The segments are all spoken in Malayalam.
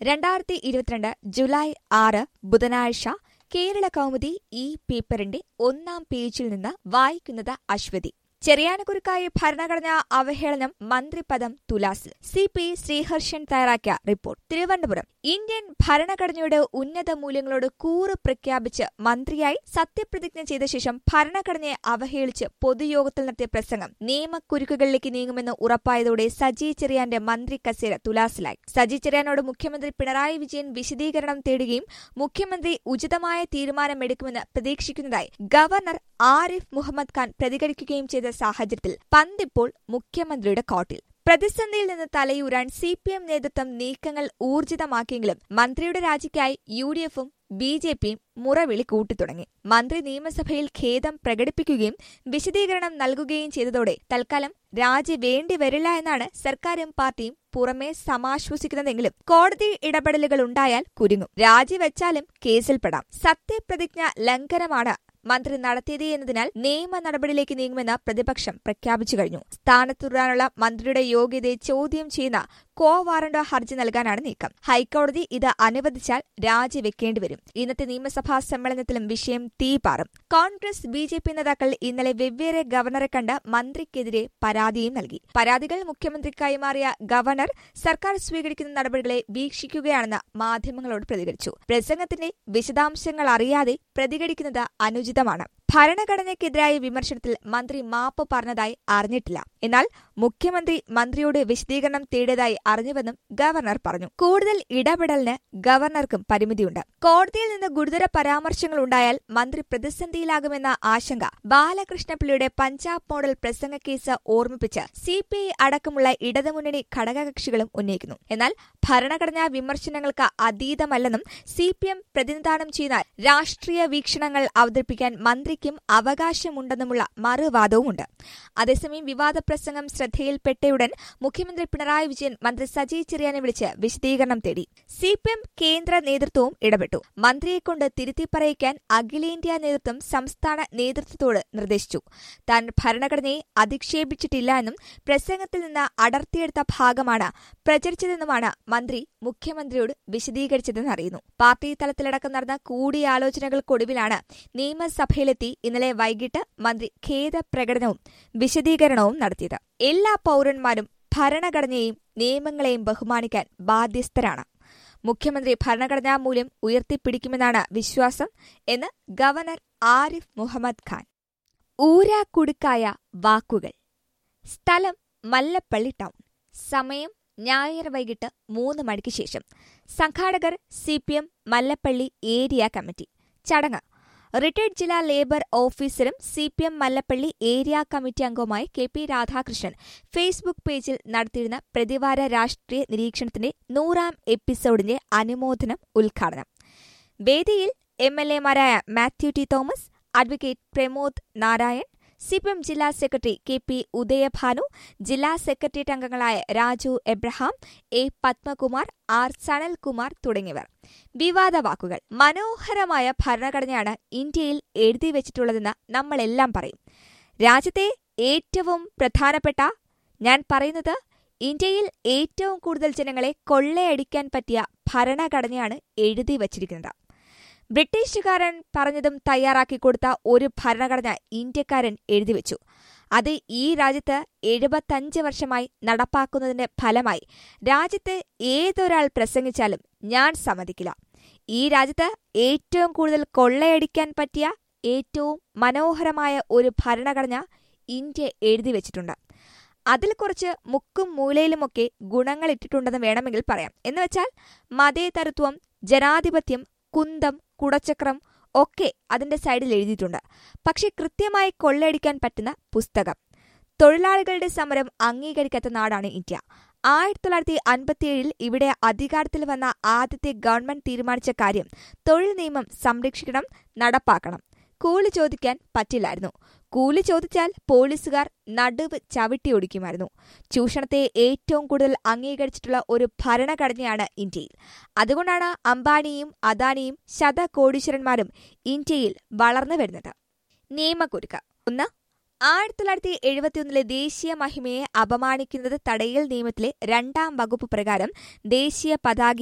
രണ്ടായിരത്തി ഇരുപത്തിരണ്ട് ജൂലൈ ആറ് ബുധനാഴ്ച കേരള കൗമുദി ഈ പേപ്പറിന്റെ ഒന്നാം പേജിൽ നിന്ന് വായിക്കുന്നത് അശ്വതി ചെറിയാനക്കുരുക്കായി ഭരണഘടനാ അവഹേളനം മന്ത്രിപദം തുലാസിൽ സി പി ശ്രീഹർഷൻ തയ്യാറാക്കിയ റിപ്പോർട്ട് തിരുവനന്തപുരം ഇന്ത്യൻ ഭരണഘടനയുടെ ഉന്നത മൂല്യങ്ങളോട് കൂറ് പ്രഖ്യാപിച്ച് മന്ത്രിയായി സത്യപ്രതിജ്ഞ ചെയ്ത ശേഷം ഭരണഘടനയെ അവഹേളിച്ച് പൊതുയോഗത്തിൽ നടത്തിയ പ്രസംഗം നിയമക്കുരുക്കുകളിലേക്ക് നീങ്ങുമെന്ന് ഉറപ്പായതോടെ സജി ചെറിയാന്റെ മന്ത്രി കസേര തുലാസിലായി സജി ചെറിയാനോട് മുഖ്യമന്ത്രി പിണറായി വിജയൻ വിശദീകരണം തേടുകയും മുഖ്യമന്ത്രി ഉചിതമായ തീരുമാനമെടുക്കുമെന്ന് പ്രതീക്ഷിക്കുന്നതായി ഗവർണർ ആരിഫ് മുഹമ്മദ് ഖാൻ പ്രതികരിക്കുകയും ചെയ്ത സാഹചര്യത്തിൽ പന്തിപ്പോൾ മുഖ്യമന്ത്രിയുടെ കോട്ടിൽ പ്രതിസന്ധിയിൽ നിന്ന് തലയൂരാൻ സി പി എം നേതൃത്വം നീക്കങ്ങൾ ഊർജിതമാക്കിയെങ്കിലും മന്ത്രിയുടെ രാജിക്കായി യു ഡി എഫും ബി ജെ പിയും മുറവിളി കൂട്ടിത്തുടങ്ങി മന്ത്രി നിയമസഭയിൽ ഖേദം പ്രകടിപ്പിക്കുകയും വിശദീകരണം നൽകുകയും ചെയ്തതോടെ തൽക്കാലം രാജി വേണ്ടിവരില്ല എന്നാണ് സർക്കാരും പാർട്ടിയും പുറമെ സമാശ്വസിക്കുന്നതെങ്കിലും കോടതി ഇടപെടലുകൾ ഉണ്ടായാൽ കുരുങ്ങും രാജിവെച്ചാലും കേസിൽപ്പെടാം സത്യപ്രതിജ്ഞ ലംഘനമാണ് മന്ത്രി നടത്തിയത് എന്നതിനാൽ നിയമ നടപടിയിലേക്ക് നീങ്ങുമെന്ന് പ്രതിപക്ഷം പ്രഖ്യാപിച്ചു കഴിഞ്ഞു സ്ഥാനത്ത് തുടരാനുള്ള മന്ത്രിയുടെ യോഗ്യതയെ ചോദ്യം ചെയ്യുന്ന കോ വാറണ്ടോ ഹർജി നൽകാനാണ് നീക്കം ഹൈക്കോടതി ഇത് അനുവദിച്ചാൽ രാജിവെക്കേണ്ടിവരും ഇന്നത്തെ നിയമസഭാ സമ്മേളനത്തിലും വിഷയം തീപാറും കോൺഗ്രസ് ബി ജെ പി നേതാക്കൾ ഇന്നലെ വെവ്വേറെ ഗവർണറെ കണ്ട് മന്ത്രിക്കെതിരെ പരാതിയും നൽകി പരാതികൾ മുഖ്യമന്ത്രി കൈമാറിയ ഗവർണർ സർക്കാർ സ്വീകരിക്കുന്ന നടപടികളെ വീക്ഷിക്കുകയാണെന്ന് മാധ്യമങ്ങളോട് പ്രതികരിച്ചു പ്രസംഗത്തിന്റെ വിശദാംശങ്ങൾ അറിയാതെ പ്രതികരിക്കുന്നത് അനുചിതമാണ് ഭരണഘടനയ്ക്കെതിരായ വിമർശനത്തിൽ മന്ത്രി മാപ്പ് പറഞ്ഞതായി അറിഞ്ഞിട്ടില്ല എന്നാൽ മുഖ്യമന്ത്രി മന്ത്രിയോട് വിശദീകരണം തേടിയതായി അറിഞ്ഞുവെന്നും ഗവർണർ പറഞ്ഞു കൂടുതൽ ഇടപെടലിന് ഗവർണർക്കും പരിമിതിയുണ്ട് കോടതിയിൽ നിന്ന് ഗുരുതര പരാമർശങ്ങൾ ഉണ്ടായാൽ മന്ത്രി പ്രതിസന്ധിയിലാകുമെന്ന ആശങ്ക ബാലകൃഷ്ണപിള്ളയുടെ പഞ്ചാബ് മോഡൽ പ്രസംഗ കേസ് ഓർമ്മിപ്പിച്ച് സി പി ഐ അടക്കമുള്ള ഇടതുമുന്നണി ഘടകകക്ഷികളും ഉന്നയിക്കുന്നു എന്നാൽ ഭരണഘടനാ വിമർശനങ്ങൾക്ക് അതീതമല്ലെന്നും സി പി എം പ്രതിനിധാനം ചെയ്യുന്ന രാഷ്ട്രീയ വീക്ഷണങ്ങൾ അവതരിപ്പിക്കാൻ മന്ത്രിക്കും അവകാശമുണ്ടെന്നുമുള്ള മറുവാദവുമുണ്ട് അതേസമയം വിവാദ പ്രസംഗം ശ്രദ്ധയിൽപ്പെട്ടയുടൻ മുഖ്യമന്ത്രി പിണറായി വിജയൻ മന്ത്രി സജി ചെറിയാനെ വിളിച്ച് വിശദീകരണം തേടി സി പി എം കേന്ദ്ര നേതൃത്വവും ഇടപെട്ടു മന്ത്രിയെക്കൊണ്ട് തിരുത്തി പറയിക്കാൻ അഖിലേന്ത്യാ നേതൃത്വം സംസ്ഥാന നേതൃത്വത്തോട് നിർദ്ദേശിച്ചു താൻ ഭരണഘടനയെ അധിക്ഷേപിച്ചിട്ടില്ല എന്നും പ്രസംഗത്തിൽ നിന്ന് അടർത്തിയെടുത്ത ഭാഗമാണ് പ്രചരിച്ചതെന്നുമാണ് മന്ത്രി മുഖ്യമന്ത്രിയോട് വിശദീകരിച്ചതെന്ന് അറിയുന്നു പാർട്ടി തലത്തിലടക്കം നടന്ന കൂടിയാലോചനകൾക്കൊടുവിലാണ് നിയമസഭയിലെത്തി ഇന്നലെ വൈകിട്ട് മന്ത്രി ഖേദപ്രകടനവും വിശദീകരണവും നടത്തിയത് എല്ലാ പൌരന്മാരും ഭരണഘടനയെയും നിയമങ്ങളെയും ബഹുമാനിക്കാൻ ബാധ്യസ്ഥരാണ് മുഖ്യമന്ത്രി ഭരണഘടനാ മൂല്യം ഉയർത്തിപ്പിടിക്കുമെന്നാണ് വിശ്വാസം എന്ന് ഗവർണർ ആരിഫ് മുഹമ്മദ് ഖാൻ ഊരാക്കുടുക്കായ വാക്കുകൾ സ്ഥലം മല്ലപ്പള്ളി ടൗൺ സമയം ഞായർ വൈകിട്ട് മൂന്ന് മണിക്ക് ശേഷം സംഘാടകർ C P M Mallappally area committee ചടങ്ങ് റിട്ടയർഡ് ജില്ലാ ലേബർ ഓഫീസറും C P M Mallappally area committee അംഗവുമായ കെ പി രാധാകൃഷ്ണൻ ഫേസ്ബുക്ക് പേജിൽ നടത്തിയിരുന്ന പ്രതിവാര രാഷ്ട്രീയ നിരീക്ഷണത്തിന്റെ നൂറാം എപ്പിസോഡിന്റെ അനുമോദനം ഉദ്ഘാടനം വേദിയിൽ എം എൽ എമാരായ Mathew T Thomas advocate Pramod Narayan C P M ജില്ലാ സെക്രട്ടറി കെ പി ഉദയഭാനു ജില്ലാ സെക്രട്ടേറിയറ്റ് അംഗങ്ങളായ രാജു എബ്രഹാം എ പത്മകുമാർ ആർ സനൽകുമാർ തുടങ്ങിയവർ വിവാദ വാക്കുകൾ മനോഹരമായ ഭരണഘടനയാണ് ഇന്ത്യയിൽ എഴുതി വെച്ചിട്ടുള്ളതെന്ന് നമ്മളെല്ലാം പറയും രാജ്യത്തെ ഏറ്റവും പ്രധാനപ്പെട്ട ഞാൻ പറയുന്നത് ഇന്ത്യയിൽ ഏറ്റവും കൂടുതൽ ജനങ്ങളെ കൊള്ളയടിക്കാൻ പറ്റിയ ഭരണഘടനയാണ് എഴുതി വച്ചിരിക്കുന്നത് ബ്രിട്ടീഷുകാരൻ പറഞ്ഞതും തയ്യാറാക്കി കൊടുത്ത ഒരു ഭരണഘടന ഇന്ത്യക്കാരൻ എഴുതിവെച്ചു അത് ഈ രാജ്യത്ത് എഴുപത്തഞ്ച് വർഷമായി നടപ്പാക്കുന്നതിന്റെ ഫലമായി രാജ്യത്ത് ഏതൊരാൾ പ്രസംഗിച്ചാലും ഞാൻ സമ്മതിക്കില്ല ഈ രാജ്യത്ത് ഏറ്റവും കൂടുതൽ കൊള്ളയടിക്കാൻ പറ്റിയ ഏറ്റവും മനോഹരമായ ഒരു ഭരണഘടന ഇന്ത്യ എഴുതി വെച്ചിട്ടുണ്ട് അതിൽ കുറച്ച് മുക്കും മൂലയിലുമൊക്കെ ഗുണങ്ങളിട്ടിട്ടുണ്ടെന്ന് വേണമെങ്കിൽ പറയാം എന്നുവെച്ചാൽ മതേതരത്വം ജനാധിപത്യം കുന്തം കുടച്ചക്രം ഒക്കെ അതിന്റെ സൈഡിൽ എഴുതിയിട്ടുണ്ട് പക്ഷെ കൃത്യമായി കൊള്ളയടിക്കാൻ പറ്റുന്ന പുസ്തകം തൊഴിലാളികളുടെ സമരം അംഗീകരിക്കാത്ത നാടാണ് ഇന്ത്യ ആയിരത്തി തൊള്ളായിരത്തി അൻപത്തിയേഴിൽ ഇവിടെ അധികാരത്തിൽ വന്ന ആദ്യത്തെ ഗവൺമെന്റ് തീരുമാനിച്ച കാര്യം തൊഴിൽ നിയമം സംരക്ഷിക്കണം നടപ്പാക്കണം കൂലി ചോദിക്കാൻ പറ്റില്ലായിരുന്നു കൂലി ചോദിച്ചാൽ പോലീസുകാർ നടുവ് ചവിട്ടിയൊടിക്കുമായിരുന്നു ചൂഷണത്തെ ഏറ്റവും കൂടുതൽ അംഗീകരിച്ചിട്ടുള്ള ഒരു ഭരണഘടനയാണ് ഇന്ത്യയിൽ അതുകൊണ്ടാണ് അംബാനിയും അദാനിയും ശതകോടീശ്വരന്മാരും ഇന്ത്യയിൽ വളർന്നു വരുന്നത് നിയമക്കുരുക്ക് ഒന്ന് ആയിരത്തി തൊള്ളായിരത്തി എഴുപത്തിയൊന്നിലെ ദേശീയ മഹിമയെ അപമാനിക്കുന്നത് തടയൽ നിയമത്തിലെ രണ്ടാം വകുപ്പ് പ്രകാരം ദേശീയ പതാകയും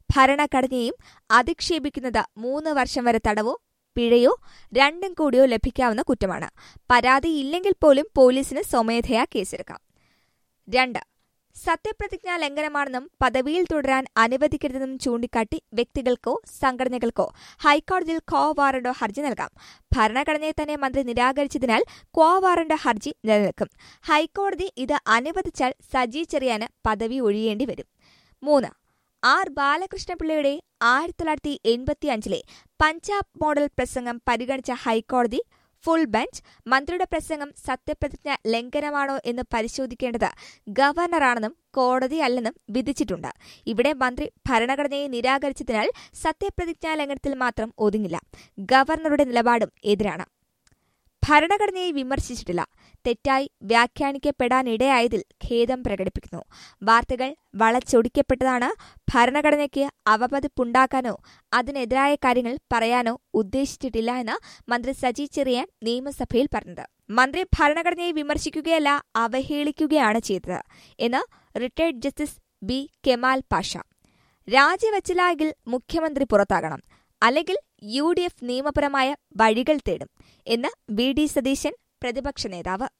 ഭരണഘടനയെയും അധിക്ഷേപിക്കുന്നത് മൂന്ന് വർഷം വരെ തടവോ പിഴയോ രണ്ടും കൂടിയോ ലഭിക്കാവുന്ന കുറ്റമാണ് പരാതിയില്ലെങ്കിൽ പോലും പോലീസിന് സ്വമേധയാ കേസെടുക്കാം രണ്ട് സത്യപ്രതിജ്ഞാ ലംഘനമാണെന്നും പദവിയിൽ തുടരാൻ അനുവദിക്കരുതെന്നും ചൂണ്ടിക്കാട്ടി വ്യക്തികൾക്കോ സംഘടനകൾക്കോ ഹൈക്കോടതിയിൽ കോ വാറണ്ടോ ഹർജി നൽകാം ഭരണഘടനയെ തന്നെ മന്ത്രി നിരാകരിച്ചതിനാൽ കോ വാറണ്ട് ഹർജി നിലനിൽക്കും ഹൈക്കോടതി ഇത് അനുവദിച്ചാൽ സജി ചെറിയാന് പദവി ഒഴിയേണ്ടി വരും മൂന്ന് ആർ ബാലകൃഷ്ണപിള്ളയുടെ ആയിരത്തി തൊള്ളായിരത്തി എൺപത്തിയഞ്ചിലെ പഞ്ചാബ് മോഡൽ പ്രസംഗം പരിഗണിച്ച ഹൈക്കോടതി ഫുൾ ബെഞ്ച് മന്ത്രിയുടെ പ്രസംഗം സത്യപ്രതിജ്ഞ ലംഘനമാണോ എന്ന് പരിശോധിക്കേണ്ടത് ഗവർണറാണെന്നും കോടതി അല്ലെന്നും വിധിച്ചിട്ടുണ്ട് ഇവിടെ മന്ത്രി ഭരണഘടനയെ നിരാകരിച്ചതിനാൽ സത്യപ്രതിജ്ഞാ ലംഘനത്തിൽ മാത്രം ഒതുങ്ങില്ല ഗവർണറുടെ നിലപാടും എതിരാണ് ഭരണഘടനയെ വിമർശിച്ചിട്ടില്ല തെറ്റായി വ്യാഖ്യാനിക്കപ്പെടാനിടയായതിൽ ഖേദം പ്രകടിപ്പിക്കുന്നു വാർത്തകൾ വളച്ചൊടിക്കപ്പെട്ടതാണ് ഭരണഘടനയ്ക്ക് അവപതിപ്പുണ്ടാക്കാനോ അതിനെതിരായ കാര്യങ്ങൾ പറയാനോ ഉദ്ദേശിച്ചിട്ടില്ല എന്ന് മന്ത്രി സജി ചെറിയാൻ നിയമസഭയിൽ പറഞ്ഞത് മന്ത്രി ഭരണഘടനയെ വിമർശിക്കുകയല്ല അവഹേളിക്കുകയാണ് ചെയ്തത് എന്ന് retired justice B Kemal Pasha രാജിവച്ചില്ലെങ്കിൽ മുഖ്യമന്ത്രി പുറത്താകണം അല്ലെങ്കിൽ യു ഡി എഫ് നിയമപരമായ വഴികൾ തേടും എന്ന് വി ഡി സതീശൻ പ്രതിപക്ഷ നേതാവ്